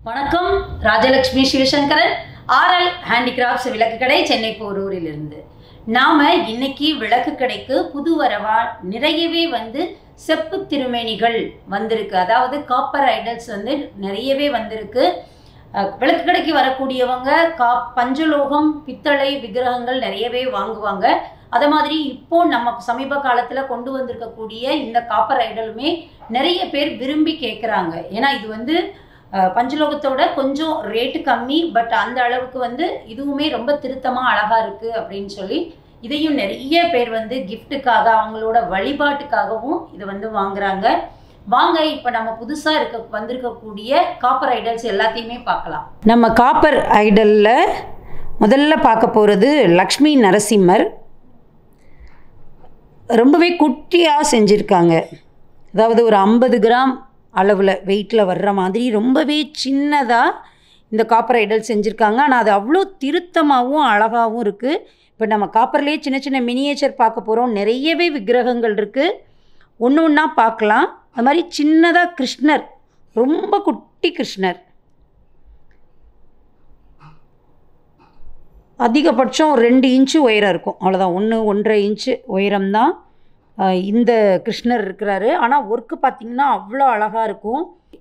வணக்கம் Rajalakshmi Sivasankaran RL handicrafts விளக்கு கடை சென்னை போரூரிலிருந்து நாம இன்னைக்கு விளக்கு கடைக்கு புது வரவா நிறையவே வந்து செப்பு திருமேனிகள் வந்திருக்கு அதாவது காப்பர் ஐடல்ஸ் வந்து நிறையவே வந்திருக்கு அஹ், விளக்கு கடைக்கு வரக்கூடியவங்க கா பஞ்சலோகம் பித்தளை விக்கிரகங்கள் நிறையவே வாங்குவாங்க அதே மாதிரி இப்போ நம்ம சமீப காலத்தில் கொண்டு வந்திருக்கக்கூடிய இந்த காப்பர் ஐடலுமே நிறைய பேர் விரும்பி கேட்குறாங்க ஏன்னா இது வந்து அஹ், பஞ்சலோகத்தோட கொஞ்சம் ரேட்டு கம்மி பட் அந்த அளவுக்கு வந்து இதுவுமே ரொம்ப திருத்தமாக அழகாக இருக்குது அப்படின்னு சொல்லி இதையும் நிறைய பேர் வந்து கிஃப்ட்டுக்காக அவங்களோட வழிபாட்டுக்காகவும் இதை வந்து வாங்குறாங்க வாங்க இப்போ நம்ம புதுசாக இருக்க வந்திருக்கக்கூடிய காப்பர் ஐடல்ஸ் எல்லாத்தையுமே பார்க்கலாம் நம்ம காப்பர் ஐடலில் முதல்ல பார்க்க போகிறது லக்ஷ்மி நரசிம்மர் ரொம்பவே குட்டியாக செஞ்சுருக்காங்க அதாவது ஒரு ஐம்பது கிராம் அளவில் வெயிட்டில் வர்ற மாதிரி ரொம்பவே சின்னதாக இந்த காப்பர் ஐடல் செஞ்சுருக்காங்க ஆனால் அது அவ்வளோ திருத்தமாகவும் அழகாகவும் இருக்குது இப்போ நம்ம காப்பர்லேயே சின்ன சின்ன மினியேச்சர் பார்க்க போகிறோம் நிறையவே விக்கிரகங்கள் இருக்குது ஒன்று ஒன்றா பார்க்கலாம் அது மாதிரி சின்னதாக கிருஷ்ணர் ரொம்ப குட்டி கிருஷ்ணர் அதிகபட்சம் ரெண்டு இன்ச்சு உயரம் இருக்கும் அவ்வளோதான் ஒன்று ஒன்றரை இன்ச்சு உயரம்தான் ஆஹ் இந்த கிருஷ்ணர் இருக்கிறாரு ஆனால் ஒர்க்கு பார்த்திங்கன்னா அவ்வளோ அழகாக இருக்கும்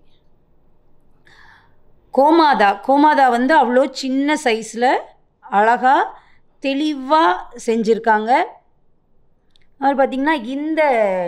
கோமாதா கோமாதா வந்து அவ்வளோ சின்ன சைஸில் அழகாக தெளிவாக செஞ்சுருக்காங்க அது பார்த்திங்கன்னா இந்த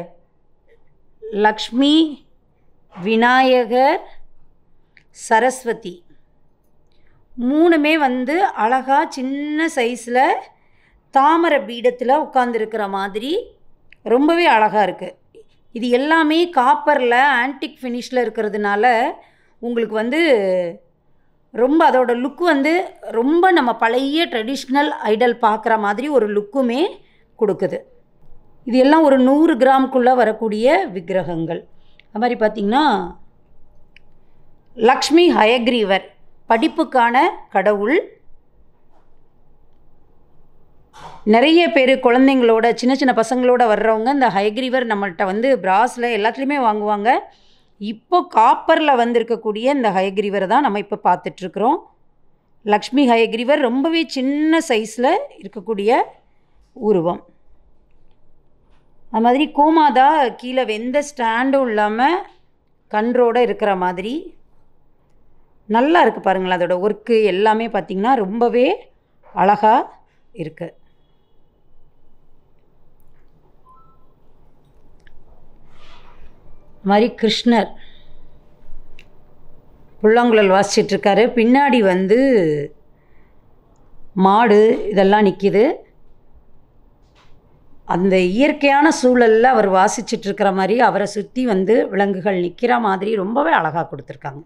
லக்ஷ்மி விநாயகர் சரஸ்வதி மூணுமே வந்து அழகா சின்ன சைஸில் தாமரை பீடத்தில் உட்காந்துருக்கிற மாதிரி ரொம்பவே அழகாக இருக்குது இது எல்லாமே காப்பரில் ஆன்டிக் ஃபினிஷில் இருக்கிறதுனால உங்களுக்கு வந்து ரொம்ப அதோட லுக் வந்து ரொம்ப நம்ம பழைய ட்ரெடிஷ்னல் ஐடல் பார்க்குற மாதிரி ஒரு லுக்குமே கொடுக்குது இது எல்லாம் ஒரு நூறு கிராம்குள்ளே வரக்கூடிய விக்கிரகங்கள் அது மாதிரி பார்த்திங்கன்னா லக்ஷ்மி ஹயக்ரீவர் படிப்புக்கான கடவுள் நிறைய பேர் குழந்தைங்களோட சின்ன சின்ன பசங்களோட வர்றவங்க இந்த ஹயக்ரீவர் நம்மள்கிட்ட வந்து பிராஸில் எல்லாத்துலேயுமே வாங்குவாங்க இப்போ காப்பரில் வந்திருக்கக்கூடிய இந்த ஹயக்ரீவரை தான் நம்ம இப்போ பார்த்துட்ருக்குறோம் லக்ஷ்மி ஹயக்ரீவர் ரொம்பவே சின்ன சைஸில் இருக்கக்கூடிய உருவம் அது மாதிரி கோமாதா கீழே எந்த ஸ்டாண்டும் இல்லாமல் கன்றோடு இருக்கிற மாதிரி நல்லா இருக்குது பாருங்களேன் அதோட ஒர்க்கு எல்லாமே பார்த்திங்கன்னா ரொம்பவே அழகாக இருக்குது மாதிரி கிருஷ்ணர் புல்லாங்குழல் வாசிச்சிட்ருக்காரு பின்னாடி வந்து மாடு இதெல்லாம் நிற்கிது அந்த இயற்கையான சூழலில் அவர் வாசிச்சிட்டு இருக்கிற மாதிரி அவரை சுற்றி வந்து விலங்குகள் நிற்கிற மாதிரி ரொம்பவே அழகாக கொடுத்துருக்காங்க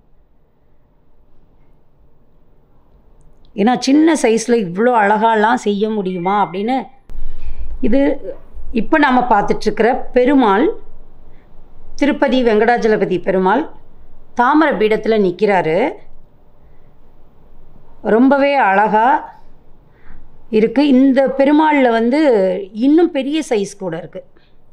ஏன்னா சின்ன சைஸில் இவ்வளோ அழகாலாம் செய்ய முடியுமா அப்படின்னு இது இப்போ நாம் பார்த்துட்ருக்கிற பெருமாள் திருப்பதி வெங்கடாஜலபதி பெருமாள் தாமரை பீடத்தில் நிற்கிறாரு ரொம்பவே அழகாக இருக்குது இந்த பெருமாளில் வந்து இன்னும் பெரிய சைஸ் கூட இருக்குது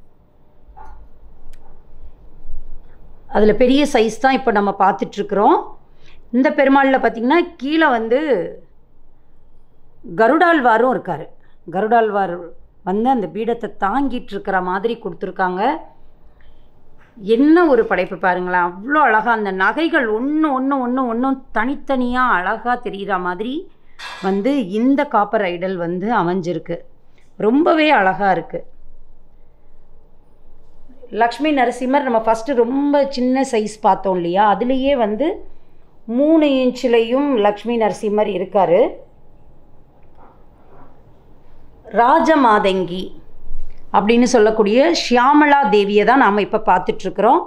அதில் பெரிய சைஸ் தான் இப்போ நம்ம பார்த்துட்ருக்குறோம் இந்த பெருமாளில் பார்த்திங்கன்னா கீழே வந்து கருடாழ்வாரும் இருக்கார் கருடாழ்வார் வந்து அந்த பீடத்தை தாங்கிட்டு இருக்கிற மாதிரி கொடுத்துருக்காங்க என்ன ஒரு படைப்பு பாருங்களேன் அவ்வளோ அழகாக அந்த நகைகள் ஒன்று ஒன்று ஒன்று ஒன்றும் தனித்தனியாக அழகாக தெரிகிற மாதிரி வந்து இந்த காப்பர் ஐடல் வந்து அமைஞ்சிருக்கு ரொம்பவே அழகாக இருக்குது லக்ஷ்மி நரசிம்மர் நம்ம ஃபஸ்ட்டு ரொம்ப சின்ன சைஸ் பார்த்தோம் இல்லையா அதுலேயே வந்து மூணு இன்ச்சிலையும் லக்ஷ்மி நரசிம்மர் இருக்கார் ராஜமாதங்கி அப்படின்னு சொல்லக்கூடிய ஷியாமலா தேவியை தான் நாம் இப்போ பார்த்துட்ருக்குறோம்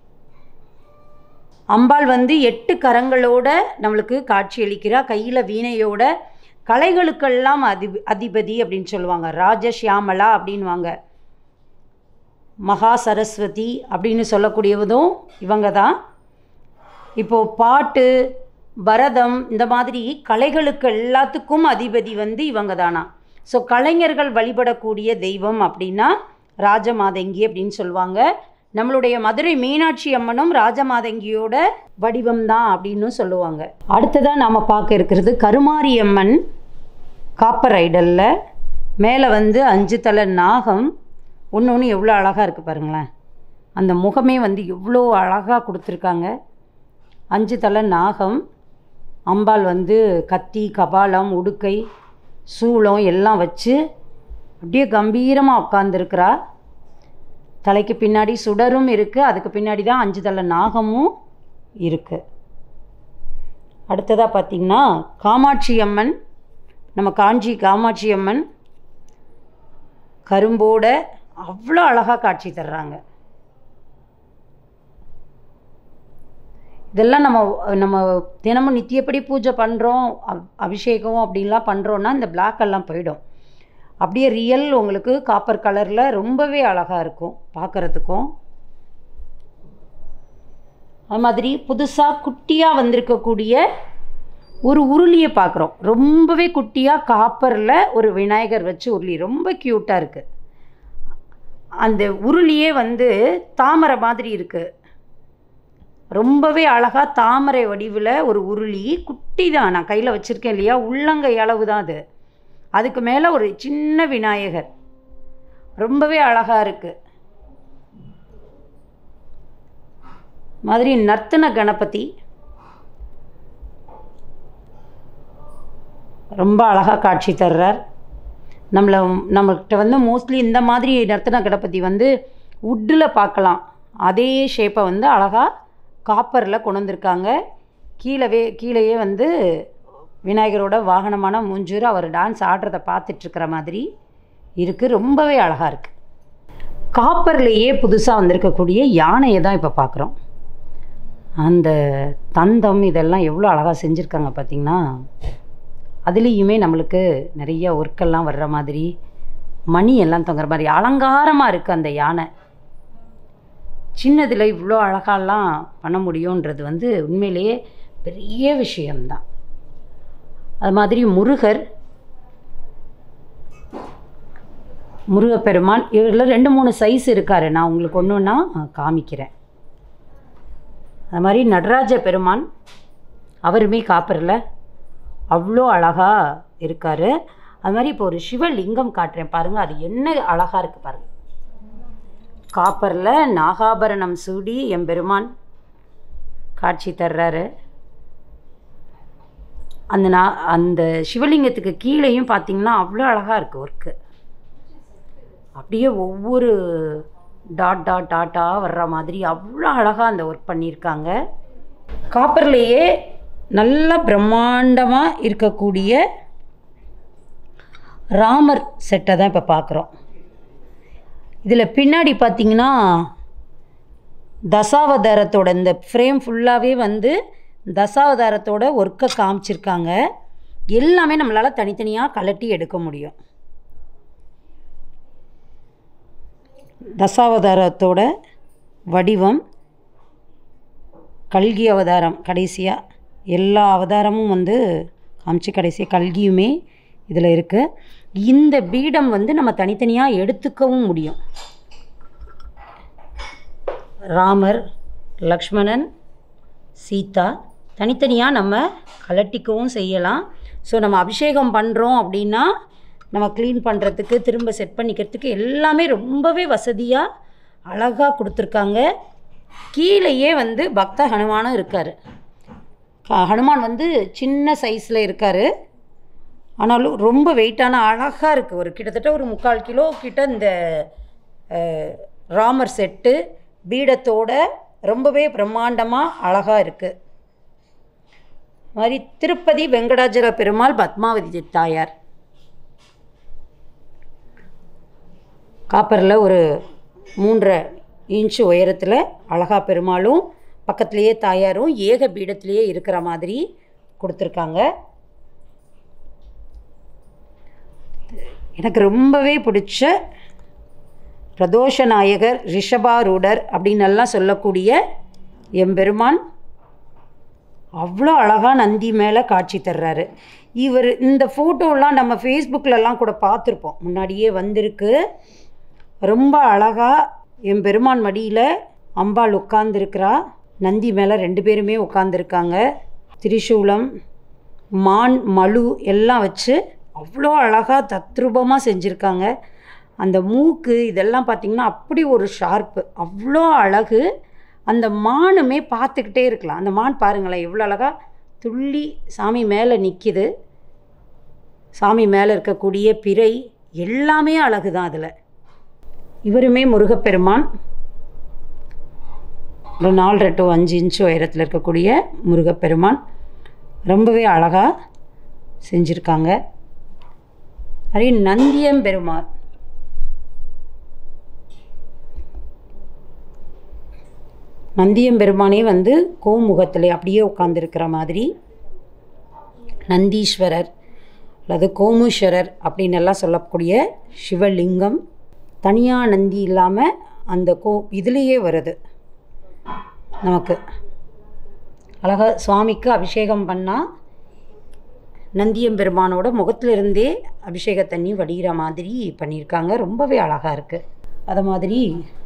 அம்பாள் வந்து எட்டு கரங்களோட நம்மளுக்கு காட்சியளிக்கிறா கையில் வீணையோட கலைகளுக்கெல்லாம் அதி அதிபதி அப்படின்னு சொல்லுவாங்க ராஜ ஷியாமலா அப்படின்வாங்க மகா சரஸ்வதி அப்படின்னு சொல்லக்கூடியவதும் இவங்க தான் இப்போது பாட்டு பரதம் இந்த மாதிரி கலைகளுக்கு எல்லாத்துக்கும் அதிபதி வந்து இவங்க தானா ஸோ கலைஞர்கள் வழிபடக்கூடிய தெய்வம் அப்படின்னா ராஜமாதங்கி அப்படின்னு சொல்லுவாங்க நம்மளுடைய மதுரை மீனாட்சி அம்மனும் ராஜமாதங்கியோட வடிவம் தான் அப்படின்னு சொல்லுவாங்க அடுத்ததாக நாம் பார்க்க இருக்கிறது கருமாரி அம்மன் காப்பர் ஐடலில் மேலே வந்து அஞ்சு தலை நாகம் ஒன்று ஒன்று எவ்வளோ அழகாக இருக்குது பாருங்களேன் அந்த முகமே வந்து எவ்வளோ அழகாக கொடுத்துருக்காங்க அஞ்சு தலை நாகம் அம்பாள் வந்து கத்தி கபாலம் உடுக்கை சூளம் எல்லாம் வச்சு அப்படியே கம்பீரமாக உட்காந்துருக்கிறா தலைக்கு பின்னாடி சுடரும் இருக்குது அதுக்கு பின்னாடி தான் அஞ்சு தலை நாகமும் இருக்குது அடுத்ததாக பார்த்திங்கன்னா காமாட்சி அம்மன் நம்ம காஞ்சி காமாட்சி அம்மன் கரும்போட அவ்வளோ அழகாக காட்சி தர்றாங்க இதெல்லாம் நம்ம நம்ம தினமும் நித்தியப்படி பூஜை பண்ணுறோம் அபிஷேகம் அப்படின்லாம் பண்ணுறோன்னா இந்த black எல்லாம் போயிடும் அப்படியே ரியல் உங்களுக்கு காப்பர் கலரில் ரொம்பவே அழகாக இருக்கும் பார்க்குறதுக்கும் அது மாதிரி புதுசாக குட்டியாக வந்திருக்கக்கூடிய ஒரு உருளியை பார்க்குறோம் ரொம்பவே குட்டியாக காப்பரில் ஒரு விநாயகர் வச்சு உருளி ரொம்ப க்யூட்டாக இருக்குது அந்த உருளியே வந்து தாமரை மாதிரி இருக்குது ரொம்பவே அழகாக தாமரை வடிவில் ஒரு உருளி குட்டி தான் நான் கையில் வச்சுருக்கேன் இல்லையா உள்ளங்கை அளவு தான் அது அதுக்கு மேலே ஒரு சின்ன விநாயகர் ரொம்பவே அழகாக இருக்குது மாதிரி நர்த்தன கணபதி ரொம்ப அழகாக காட்சி தர்றார் நம்மளை நம்மள்கிட்ட வந்து மோஸ்ட்லி இந்த மாதிரி நர்த்தன கணபதி வந்து உட்டில் பார்க்கலாம் அதே ஷேப்பை வந்து அழகாக காப்பரில் கொண்டு வந்திருக்காங்க கீழவே கீழேயே வந்து விநாயகரோட வாகனமான மூஞ்சூர் அவர் டான்ஸ் ஆடுறதை பார்த்துட்ருக்கிற மாதிரி இருக்குது ரொம்பவே அழகாக இருக்குது காப்பர்லேயே புதுசாக வந்திருக்கக்கூடிய யானையை தான் இப்போ பார்க்குறோம் அந்த தந்தம் இதெல்லாம் எவ்வளோ அழகாக செஞ்சுருக்காங்க பார்த்திங்கன்னா அதுலேயுமே நம்மளுக்கு நிறைய ஒர்க்கெல்லாம் வர்ற மாதிரி மணி எல்லாம் தொங்குற மாதிரி அலங்காரமாக இருக்குது அந்த யானை சின்னதில் இவ்வளோ அழகாலாம் பண்ண முடியுன்றது வந்து உண்மையிலேயே பெரிய விஷயம்தான் அது மாதிரி முருகர் முருகப்பெருமான் இதில் ரெண்டு மூணு சைஸ் இருக்கார் நான் உங்களுக்கு ஒன்று ஒன்றா காமிக்கிறேன் அது மாதிரி நடராஜ பெருமான் அவருமே காப்பரில் அவ்வளோ அழகாக இருக்கார் அது மாதிரி இப்போ ஒரு சிவலிங்கம் காட்டுறேன் பாருங்கள் அது என்ன அழகாக இருக்குது பாருங்கள் காப்பரில் நாகாபரணம் சூடி எம்பெருமான் காட்சி தர்றாரு அந்த நா அந்த சிவலிங்கத்துக்கு கீழேயும் பார்த்தீங்கன்னா அவ்வளோ அழகாக இருக்குது ஒர்க்கு அப்படியே ஒவ்வொரு டாட் டாட் டாட்டாக வர்ற மாதிரி அவ்வளோ அழகாக அந்த ஒர்க் பண்ணியிருக்காங்க காப்பர்லேயே நல்ல பிரம்மாண்டமாக இருக்கக்கூடிய ராமர் செட்டை தான் இப்போ பார்க்குறோம் இதில் பின்னாடி பார்த்தீங்கன்னா தசாவதாரத்தோட இந்த ஃப்ரேம் ஃபுல்லாகவே வந்து தசாவதாரத்தோட ஒர்க்கை காமிச்சிருக்காங்க எல்லாமே நம்மளால் தனித்தனியாக கலட்டி எடுக்க முடியும் தசாவதாரத்தோட வடிவம் கல்கி அவதாரம் கடைசியாக எல்லா அவதாரமும் வந்து காமிச்சு கடைசியாக கல்கியுமே இதில் இருக்குது இந்த பீடம் வந்து நம்ம தனித்தனியாக எடுத்துக்கவும் முடியும் ராமர் லக்ஷ்மணன் சீதா தனித்தனியாக நம்ம கலட்டிக்கவும் செய்யலாம் ஸோ நம்ம அபிஷேகம் பண்ணுறோம் அப்படின்னா நம்ம க்ளீன் பண்ணுறதுக்கு திரும்ப செட் பண்ணிக்கிறதுக்கு எல்லாமே ரொம்பவே வசதியாக அழகாக கொடுத்துருக்காங்க கீழேயே வந்து பக்த ஹனுமானும் இருக்கார் ஹனுமான் வந்து சின்ன சைஸில் இருக்கார் ஆனாலும் ரொம்ப வெயிட்டான அழகாக இருக்குது ஒரு கிட்டத்தட்ட ஒரு முக்கால் கிலோ கிட்ட இந்த அஹ், ராமர் செட்டு பீடத்தோட ரொம்பவே பிரம்மாண்டமாக அழகாக இருக்குது மாதிரி திருப்பதி வெங்கடாஜல பெருமாள் பத்மாவதி தாயார் காப்பரில் ஒரு மூன்றரை இன்ச்சு உயரத்தில் அழகா பெருமாளும் பக்கத்துலேயே தாயாரும் ஏக பீடத்திலேயே இருக்கிற மாதிரி கொடுத்துருக்காங்க எனக்கு ரொம்பவே பிடிச்ச பிரதோஷ நாயகர் ரிஷபாரூடர் அப்படின்னு எல்லாம் சொல்லக்கூடிய எம்பெருமான் அவ்வளோ அழகாக நந்தி மேலே காட்சி தர்றாரு இவர் இந்த ஃபோட்டோலாம் நம்ம ஃபேஸ்புக்கிலலாம் கூட பார்த்துருப்போம் முன்னாடியே வந்திருக்கு ரொம்ப அழகாக என் பெருமான் மடியில் அம்பாள் உட்கார்ந்துருக்கிறா நந்தி மேலே ரெண்டு பேருமே உட்காந்துருக்காங்க திரிசூலம் மான் மழு எல்லாம் வச்சு அவ்வளோ அழகாக தத்ரூபமாக செஞ்சுருக்காங்க அந்த மூக்கு இதெல்லாம் பார்த்திங்கன்னா அப்படி ஒரு ஷார்ப்பு அவ்வளோ அழகு அந்த மானுமே பார்த்துக்கிட்டே இருக்கலாம் அந்த மான் பாருங்களேன் எவ்வளோ அழகாக துள்ளி சாமி மேலே நிற்கிது சாமி மேலே இருக்கக்கூடிய பிறை எல்லாமே அழகு தான் அதில் இவருமே முருகப்பெருமான் ஒரு நாலரை டு அஞ்சு இன்ச்சு உயரத்தில் இருக்கக்கூடிய முருகப்பெருமான் ரொம்பவே அழகாக செஞ்சுருக்காங்க அதே நந்தியம்பெருமான் நந்தியம்பெருமானே வந்து கோமுகத்தில் அப்படியே உட்காந்துருக்கிற மாதிரி நந்தீஸ்வரர் அல்லது கோமுஸ்வரர் அப்படின்னு எல்லாம் சொல்லக்கூடிய சிவலிங்கம் தனியாக நந்தி இல்லாமல் அந்த கோ இதுலேயே வருது நமக்கு அழகாக சுவாமிக்கு அபிஷேகம் பண்ணால் நந்தியம்பெருமானோட முகத்திலிருந்தே அபிஷேக தண்ணி வடிகிற மாதிரி பண்ணியிருக்காங்க ரொம்பவே அழகாக இருக்குது அது மாதிரி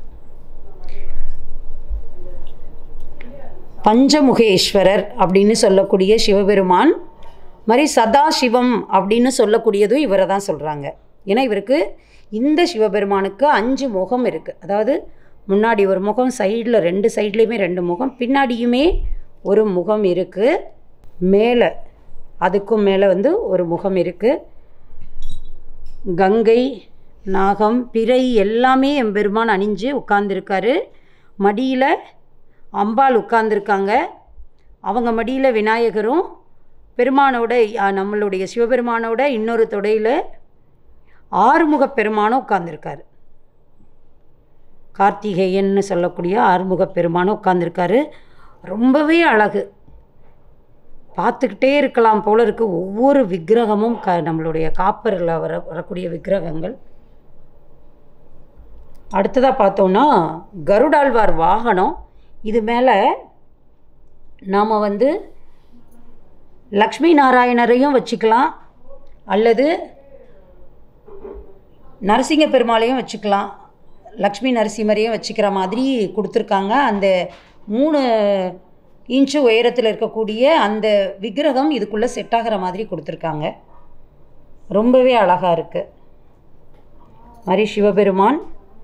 பஞ்சமுகேஸ்வரர் அப்படின்னு சொல்லக்கூடிய சிவபெருமான் மாதிரி சதாசிவம் அப்படின்னு சொல்லக்கூடியதும் இவரை தான் சொல்கிறாங்க ஏன்னா இவருக்கு இந்த சிவபெருமானுக்கு அஞ்சு முகம் இருக்குது அதாவது முன்னாடி ஒரு முகம் சைடில் ரெண்டு சைட்லேயுமே ரெண்டு முகம் பின்னாடியுமே ஒரு முகம் இருக்குது மேலே அதுக்கும் மேலே வந்து ஒரு முகம் இருக்குது கங்கை நாகம் பிறை எல்லாமே எம்பெருமான் அணிஞ்சு உட்கார்ந்துருக்காரு மடியில் அம்பாள் உட்கார்ந்துருக்காங்க அவங்க மடியில் விநாயகரும் பெருமானோட அ, நம்மளுடைய சிவபெருமானோட இன்னொரு தொடையில் ஆறுமுக பெருமானும் உட்கார்ந்துருக்காரு கார்த்திகேயன்னு சொல்லக்கூடிய ஆறுமுக பெருமானும் உட்கார்ந்துருக்காரு ரொம்பவே அழகு பார்த்துக்கிட்டே இருக்கலாம் போல இருக்கு ஒவ்வொரு விக்கிரகமும் க நம்மளுடைய காப்பரில் வர வரக்கூடிய விக்கிரகங்கள் அடுத்ததாக பார்த்தோம்னா கருடாழ்வார் வாகனம் இது மேலே நாம் வந்து லக்ஷ்மி நாராயணரையும் வச்சுக்கலாம் அல்லது நரசிங்க பெருமாளையும் வச்சுக்கலாம் லக்ஷ்மி நரசிம்மரையும் வச்சுக்கிற மாதிரி கொடுத்துருக்காங்க அந்த மூணு இன்ச்சு உயரத்தில் இருக்கக்கூடிய அந்த விக்கிரகம் இதுக்குள்ளே செட் ஆகிற மாதிரி கொடுத்துருக்காங்க ரொம்பவே அழகாக இருக்குது மாதிரி சிவபெருமான்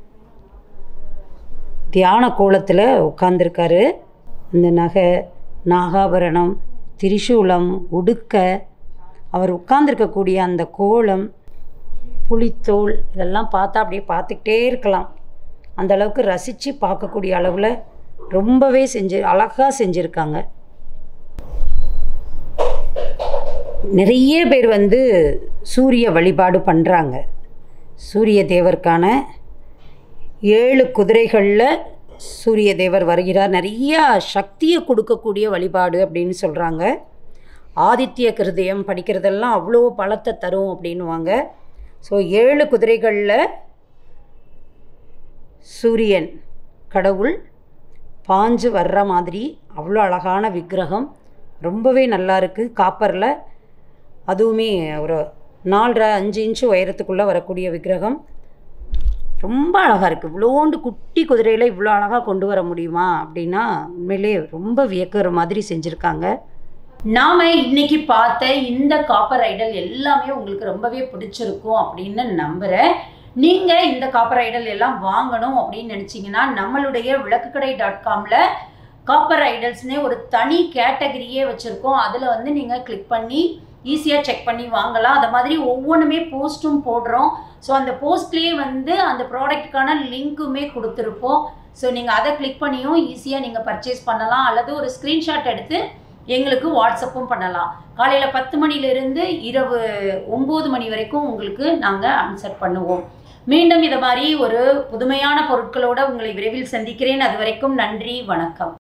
தியான கோலத்தில் உட்கார்ந்துருக்காரு அந்த நகை நாகாபரணம் திரிசூலம் உடுக்க அவர் உட்கார்ந்துருக்கக்கூடிய அந்த கோலம் புலித்தோல் இதெல்லாம் பார்த்தா அப்படியே பார்த்துக்கிட்டே இருக்கலாம் அந்த அளவுக்கு ரசித்து பார்க்கக்கூடிய அளவில் ரொம்பவே செஞ்சு அழகாக செஞ்சுருக்காங்க நிறைய பேர் வந்து சூரிய வழிபாடு பண்ணுறாங்க சூரிய தேவருக்கான ஏழு குதிரைகளில் சூரிய தேவர் வருகிறார் நிறையா சக்தியை கொடுக்கக்கூடிய வழிபாடு அப்படின்னு சொல்கிறாங்க ஆதித்ய கிருதயம் படிக்கிறதெல்லாம் அவ்வளோ பலத்தை தரும் அப்படின்வாங்க ஸோ ஏழு குதிரைகளில் சூரியன் கடவுள் பாஞ்சு வர்ற மாதிரி அவ்வளோ அழகான விக்கிரகம் ரொம்பவே நல்லா இருக்குது காப்பரில் அதுவுமே ஒரு நாலரை அஞ்சு இன்ச்சு உயரத்துக்குள்ளே வரக்கூடிய விக்கிரகம் ரொம்ப அழகாக இருக்குது இவ்வளோண்டு குட்டி குதிரையில் இவ்வளோ அழகாக கொண்டு வர முடியுமா அப்படின்னா உண்மையிலே ரொம்ப வியக்கிற மாதிரி செஞ்சுருக்காங்க நாம இன்னைக்கு பார்த்த இந்த காப்பர் ஐடல் எல்லாமே உங்களுக்கு ரொம்பவே பிடிச்சிருக்கும் அப்படின்னு நம்புகிறேன் நீங்கள் இந்த காப்பர் ஐடல் எல்லாம் வாங்கணும் அப்படின்னு நினச்சிங்கன்னா நம்மளுடைய விளக்குக்கடை டாட் காமில் காப்பர் ஐடல்ஸ்னே ஒரு தனி கேட்டகரியே வச்சுருக்கோம் அதில் வந்து நீங்கள் கிளிக் பண்ணி ஈஸியாக செக் பண்ணி வாங்கலாம் அது மாதிரி ஒவ்வொன்றுமே போஸ்ட்டும் போடுறோம் ஸோ அந்த போஸ்ட்லேயே வந்து அந்த ப்ராடக்ட்டுக்கான லிங்க்குமே கொடுத்துருப்போம் ஸோ நீங்கள் அதை கிளிக் பண்ணியும் ஈஸியாக நீங்கள் பர்ச்சேஸ் பண்ணலாம் அல்லது ஒரு ஸ்க்ரீன்ஷாட் எடுத்து எங்களுக்கு வாட்ஸ்அப்பும் பண்ணலாம் காலையில் பத்து மணிலேருந்து இரவு ஒம்பது மணி வரைக்கும் உங்களுக்கு நாங்கள் ஆன்சர் பண்ணுவோம் மீண்டும் இதை மாதிரி ஒரு புதுமையான பொருட்களோடு உங்களை விரைவில் சந்திக்கிறேன் அது வரைக்கும் நன்றி வணக்கம்